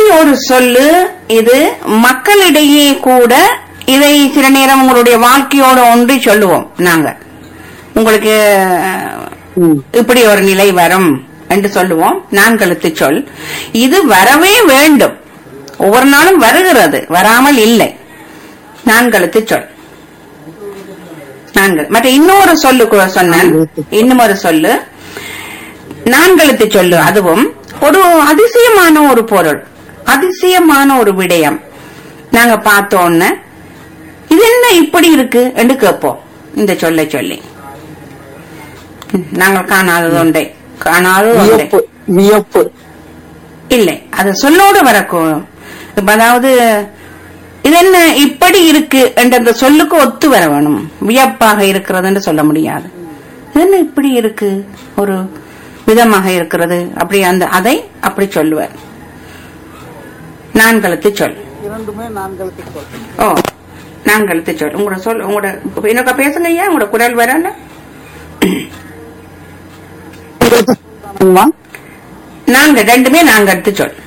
ஒரு சொல்லு இது மக்களிடையே கூட இதை சில நேரம் உங்களுடைய வாழ்க்கையோட ஒன்றி சொல்லுவோம் நாங்க உங்களுக்கு அஹ், ம். இப்படி ஒரு நிலை வரும் என்று சொல்லுவோம் நான் கழுத்து சொல் இது வரவே வேண்டும் ஒவ்வொரு நாளும் வருகிறது வராமல் இல்லை நான் கழுத்து சொல் நான்கு மற்ற இன்னொரு சொல்லு கூட சொன்னேன் இன்னும் ஒரு சொல்லு நான்கழுத்து சொல்லு அதுவும் ஒரு அதிசயமான ஒரு பொருள் அதிசயமான ஒரு விடயம் நாங்க பார்த்தோன்னு இது என்ன இப்படி இருக்கு என்று கேட்போம் இந்த சொல்லை சொல்லி ம், நாங்கள் காணாதது ஒன்றை காணாதது ஒன்றை வியப்பு வியப்பு இல்லை அது சொல்லோடு வரக்கூடும் இப்ப அதாவது இது என்ன இப்படி இருக்கு என்ற அந்த சொல்லுக்கு ஒத்து வர வேணும் வியப்பாக இருக்கிறது என்று சொல்ல முடியாது இது என்ன இப்படி இருக்கு ஒரு விதமாக இருக்கிறது அப்படி அந்த அதை அப்படி சொல்லுவார் நான் கழுத்து சொல் இரண்டுமே நான்களுக்கு சொல் ஓ நான் கழுத்து சொல் உங்களோட சொல் உங்களோட எனக்கு பேசுங்க ஐயா உங்களோட குரல் வரல ஆமா. நாங்க ரெண்டுமே நான் கழுத்து சொல்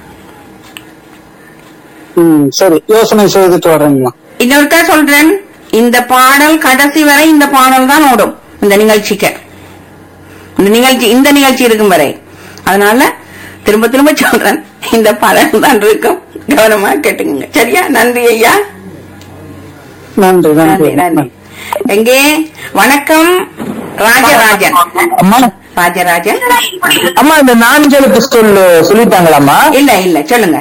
ம் சரி யோசனை செய்துட்டு வரேங்கம்மா இன்னொருக்கா சொல்றேன் இந்த பாடல் கடைசி வரை இந்த பாடல் தான் ஓடும் இந்த நிகழ்ச்சிக்கு இந்த நிகழ்ச்சி இந்த நிகழ்ச்சி இருக்கும் வரை அதனால திரும்ப திரும்ப சொல்றேன் இந்த பாடல் தான் இருக்கும் கவனமா கேட்டுங்க சரியா நன்றி ஐயா நன்றி நன்றி நன்றி நன்றி எங்கே வணக்கம் ராஜராஜன் அம்மா ராஜராஜன் அம்மா இந்த நான்கெழுத்து சொல் சொல்லிட்டாங்களாம்மா இல்ல இல்ல சொல்லுங்க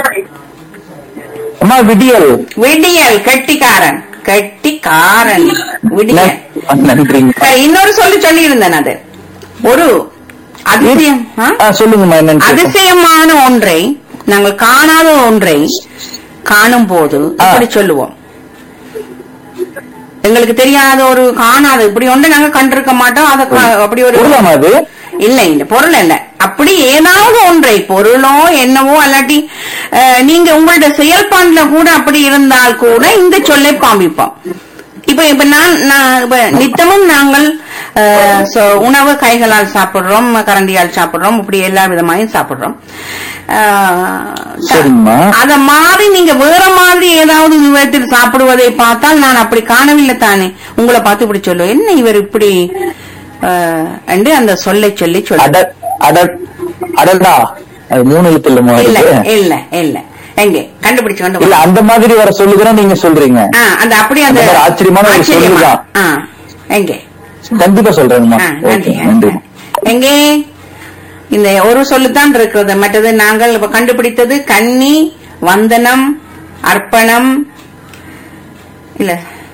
அம்மா விடியல் விடியல் கெட்டிக்காரன் கெட்டிக்காரன் விடியல் நன்றிங்க சரி, இன்னொரு சொல்லி சொல்லி இருந்தேன் அது ஒரு அதிசயம் ஆ? ஆ, சொல்லுங்கம்மா என்னன்னு கேட்போம். அதிசயமான ஒன்றை நாங்கள் காணாத ஒன்றை காணும் போது அப்படி சொல்லுவோம் எங்களுக்கு தெரியாத ஒரு காணாத இப்படி ஒன்று நாங்க கண்டிருக்க மாட்டோம் அதை கா- அப்படி ஒரு பொருளாமா அது இல்ல இல்ல பொருள் இல்ல அப்படி ஏதாவது ஒன்றை பொருளோ என்னவோ அல்லாட்டி அஹ், நீங்க உங்களோட செயல்பாடுல கூட அப்படி இருந்தால் கூட இந்த சொல்லை காமிப்போம் இப்ப இப்ப நான் நான் இப்ப நித்தமும் நாங்கள் அஹ், so- உணவு கைகளால் சாப்பிடுறோம் கரண்டியால் சாப்பிடுறோம் இப்படி எல்லா விதமாயும் சாப்பிடுறோம் அஹ், சரிம்மா. அத மாறி நீங்க வேற மாதிரி ஏதாவது விதத்தில் சாப்பிடுவதை பார்த்தால் நான் அப்படி காணவில்லை தானே உங்களை பார்த்து இப்படி சொல்லுவேன் என்ன இவர் இப்படி அஹ், என்று அந்த சொல்லை சொல்லி சொல்ல அட அட அடடா அது மூணு எழுத்து இல்லம்மா இல்ல அதுக்கு. இல்ல இல்ல எங்க கண்டுபிடிச்சு இல்ல கொண்டு அந்த மாதிரி வர சொல்லுகிறேன் நீங்க சொல்றீங்க ஆ, அந்த அப்படி அந்த அந்த மாதிரி ஆச்சரியமான ஒரு ஆச்சரியமா. சொல்லுதான். ஆ, எங்கே கண்டிப்பா சொல்றேங்கம்மா ஆ, நன்றி ஓகே நன்றி எங்கே இந்த ஒரு சொல்லுதான் இருக்கிறது மற்றது நாங்கள் இப்ப கண்டுபிடித்தது கன்னி வந்தனம் அர்ப்பணம் இல்ல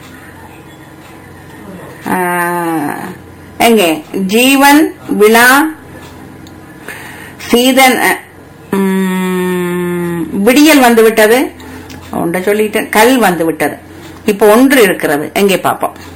ஆ, எங்கே ஜீவன் விழா சீதன் அ, ம், விடியல் வந்து விட்டது ஒன்றை சொல்லிட்டேன் கல் வந்து விட்டது இப்போ ஒன்று இருக்கிறது எங்கே பார்ப்போம்